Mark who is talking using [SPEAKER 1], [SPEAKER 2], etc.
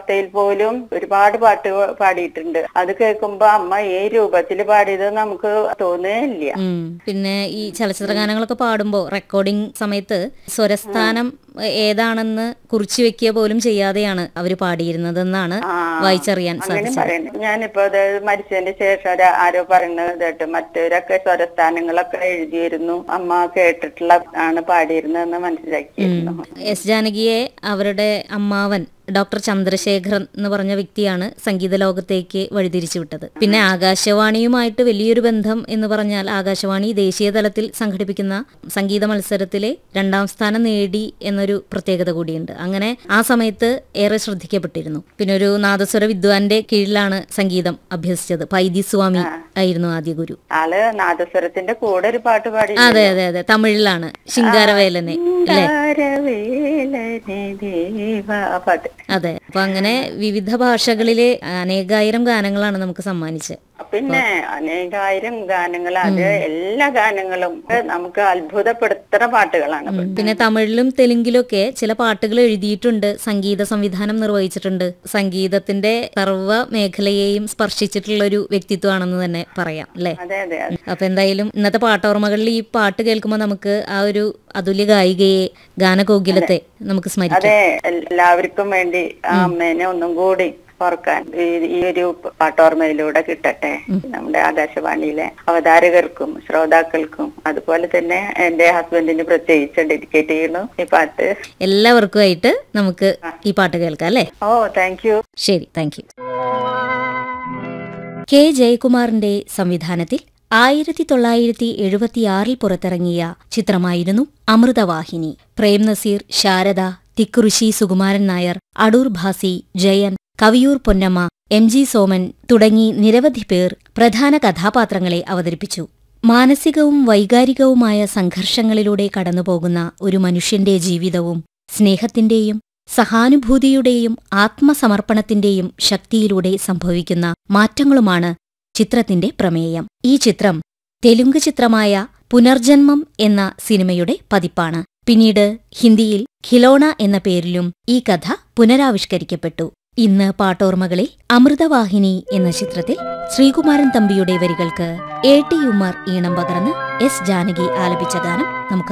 [SPEAKER 1] വാർത്തയിൽ പോലും ഒരുപാട് പാട്ട് പാടിയിട്ടുണ്ട് അത് കേൾക്കുമ്പോ അമ്മ ഈ രൂപത്തിൽ പാടിയത് നമുക്ക് തോന്നുകയില്ല
[SPEAKER 2] ഉം. പിന്നെ ഈ ചലച്ചിത്ര ഗാനങ്ങളൊക്കെ പാടുമ്പോൾ റെക്കോർഡിംഗ് സമയത്ത് സ്വരസ്ഥാനം ഏതാണെന്ന് കുറിച്ചു വെക്കുക പോലും ചെയ്യാതെയാണ് അവര് പാടിയിരുന്നതെന്നാണ്
[SPEAKER 1] ആ,
[SPEAKER 2] വായിച്ചറിയാൻ
[SPEAKER 1] അങ്ങനെ
[SPEAKER 2] സാധിച്ചത്
[SPEAKER 1] പറയുന്നത് ഞാനിപ്പോ അത് മരിച്ചതിന്റെ ശേഷം ഒരു ആരോ പറയുന്നത് കേട്ട് മറ്റവരൊക്കെ സ്വരസ്ഥാനങ്ങളൊക്കെ എഴുതിയിരുന്നു അമ്മ കേട്ടിട്ടുള്ള ആണ് പാടിയിരുന്നതെന്ന് മനസ്സിലാക്കിയിരുന്നു
[SPEAKER 2] എസ് ജാനകിയെ അവരുടെ അമ്മാവൻ ഡോക്ടർ ചന്ദ്രശേഖരൻ എന്ന് പറഞ്ഞ വ്യക്തിയാണ് സംഗീത ലോകത്തേക്ക് വഴിതിരിച്ചു വിട്ടത് പിന്നെ ആകാശവാണിയുമായിട്ട് വലിയൊരു ബന്ധം എന്ന് പറഞ്ഞാൽ ആകാശവാണി ദേശീയ തലത്തിൽ സംഘടിപ്പിക്കുന്ന സംഗീത മത്സരത്തിലെ രണ്ടാം സ്ഥാനം നേടി എന്നൊരു പ്രത്യേകത കൂടിയുണ്ട് അങ്ങനെ ആ സമയത്ത് ഏറെ ശ്രദ്ധിക്കപ്പെട്ടിരുന്നു പിന്നെ ഒരു നാദസ്വര വിദ്വാന്റെ കീഴിലാണ് സംഗീതം അഭ്യസിച്ചത് പൈതി സ്വാമി ആയിരുന്നു ആദ്യ ഗുരു
[SPEAKER 1] ആള് നാദസ്വരത്തിന്റെ കൂടെ ഒരു പാട്ട് പാടി
[SPEAKER 2] അതെ അതെ അതെ തമിഴിലാണ് ശിങ്കാരവേലനെ അല്ലേ
[SPEAKER 1] താരവേലനെ ദേവ ആ പാട്ട്
[SPEAKER 2] അതെ അപ്പൊ അങ്ങനെ വിവിധ ഭാഷകളിലെ അനേകായിരം ഗാനങ്ങളാണ് നമുക്ക് സമ്മാനിച്ചത്
[SPEAKER 1] പിന്നെ അനേകായിരം ഗാനങ്ങൾ അത് എല്ലാ ഗാനങ്ങളും നമുക്ക് അത്ഭുതപ്പെടുത്തുന്ന പാട്ടുകളാണ്
[SPEAKER 2] പിന്നെ തമിഴിലും തെലുങ്കിലും ഒക്കെ ചില പാട്ടുകൾ എഴുതിയിട്ടുണ്ട് സംഗീത സംവിധാനം നിർവഹിച്ചിട്ടുണ്ട് സംഗീതത്തിന്റെ സർവ്വ മേഖലയെയും സ്പർശിച്ചിട്ടുള്ള ഒരു വ്യക്തിത്വമാണെന്ന് തന്നെ പറയാം അല്ലേ
[SPEAKER 1] അതെ അതെ അതെ.
[SPEAKER 2] അപ്പൊ എന്തായാലും ഇന്നത്തെ പാട്ടോർമ്മകളിൽ ഈ പാട്ട് കേൾക്കുമ്പോൾ നമുക്ക് ആ ഒരു അതുല്യ ഗായികയെ ഗാനകോകിലത്തെ നമുക്ക് സ്മരിക്കാം
[SPEAKER 1] അതെ എല്ലാവർക്കും വേണ്ടി ആ അമ്മേനെ ഒന്നും കൂടി ഓർക്കാൻ ഈ- ഈ ഒരു പാട്ടോർമ്മയിലൂടെ കിട്ടട്ടെ നമ്മുടെ ആകാശവാണിയിലെ അവതാരകർക്കും ശ്രോതാക്കൾക്കും അതുപോലെ തന്നെ എന്റെ ഹസ്ബൻഡിന് പ്രത്യേകിച്ച് ഡെഡിക്കേറ്റ് ചെയ്യുന്നു ഈ പാട്ട്
[SPEAKER 2] എല്ലാവർക്കുമായിട്ട് നമുക്ക് ഈ പാട്ട് കേൾക്കാം അല്ലേ
[SPEAKER 1] ഓ താങ്ക് യു
[SPEAKER 2] ശരി താങ്ക് യു കെ ജയകുമാറിന്റെ സംവിധാനത്തിൽ ആയിരത്തി തൊള്ളായിരത്തി എഴുപത്തിയാറിൽ പുറത്തിറങ്ങിയ ചിത്രമായിരുന്നു അമൃതവാഹിനി പ്രേം നസീർ ശാരദ തിക്കുറിശി സുകുമാരൻ നായർ അടൂർ ഭാസി ജയൻ കവിയൂർ പൊന്നമ്മ എം ജി സോമൻ തുടങ്ങി നിരവധി പേർ പ്രധാന കഥാപാത്രങ്ങളെ അവതരിപ്പിച്ചു മാനസികവും വൈകാരികവുമായ സംഘർഷങ്ങളിലൂടെ കടന്നുപോകുന്ന ഒരു മനുഷ്യന്റെ ജീവിതവും സ്നേഹത്തിന്റെയും സഹാനുഭൂതിയുടെയും ആത്മസമർപ്പണത്തിന്റെയും ശക്തിയിലൂടെ സംഭവിക്കുന്ന മാറ്റങ്ങളുമാണ് ചിത്രത്തിന്റെ പ്രമേയം ഈ ചിത്രം തെലുങ്ക് ചിത്രമായ പുനർജന്മം എന്ന സിനിമയുടെ പതിപ്പാണ് പിന്നീട് ഹിന്ദിയിൽ ഖിലോണ എന്ന പേരിലും ഈ കഥ പുനരാവിഷ്കരിക്കപ്പെട്ടു ഇന്ന് പാട്ടോർമ്മകളിൽ അമൃതവാഹിനി എന്ന ചിത്രത്തിൽ ശ്രീകുമാരൻ തമ്പിയുടെ വരികൾക്ക് എ ടി ഉമ്മർ ഈണം പകർന്ന് എസ് ജാനകി ആലപിച്ച ഗാനം നമുക്ക്